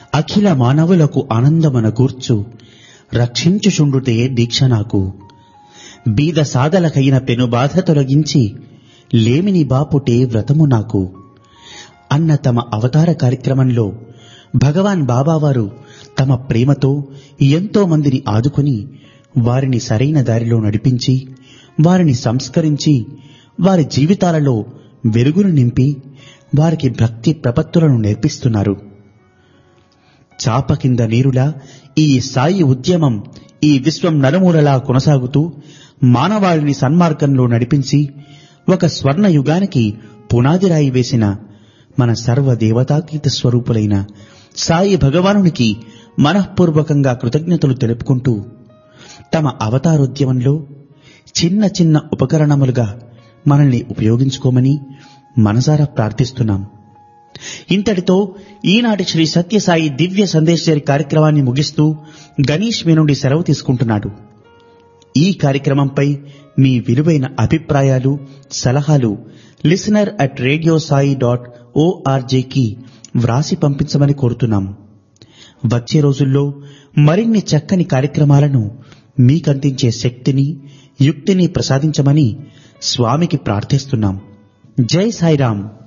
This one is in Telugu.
అఖిల మానవులకు ఆనందమన గూర్చు రక్షించుచుండుటే దీక్ష నాకు బీద సాదలకైన పెను బాధ తొలగించి లేమిని బాపుటే వ్రతము నాకు అన్న తమ అవతార కార్యక్రమంలో భగవాన్ బాబావారు తమ ప్రేమతో ఎంతో మందిని ఆదుకుని వారిని సరైన దారిలో నడిపించి వారిని సంస్కరించి వారి జీవితాలలో వెలుగును నింపి వారికి భక్తి ప్రపత్తులను నేర్పిస్తున్నారు చాప కింద నీరులా ఈ సాయి ఉద్యమం ఈ విశ్వం నలుమూలలా కొనసాగుతూ మానవాళిని సన్మార్గంలో నడిపించి ఒక స్వర్ణ యుగానికి పునాదిరాయి వేసిన మన సర్వ దేవతాకీత స్వరూపులైన సాయి భగవానునికి మనఃపూర్వకంగా కృతజ్ఞతలు తెలుపుకుంటూ తమ అవతారోద్యమంలో చిన్న చిన్న ఉపకరణములుగా మనల్ని ఉపయోగించుకోమని మనసారా ప్రార్థిస్తున్నాం ఇంతటితో ఈనాటి శ్రీ సత్యసాయి దివ్య సందేశరి కార్యక్రమాన్ని ముగిస్తూ గణేష్ మీ నుండి సెలవు తీసుకుంటున్నాడు ఈ కార్యక్రమంపై మీ విలువైన అభిప్రాయాలు సలహాలు listener at radio Sai dot ఓఆర్జేకి వ్రాసి పంపించమని కోరుతున్నాం వచ్చే రోజుల్లో మరిన్ని చక్కని కార్యక్రమాలను మీకందించే శక్తిని యుక్తిని ప్రసాదించమని స్వామికి ప్రార్థిస్తున్నాం జై సాయిరాం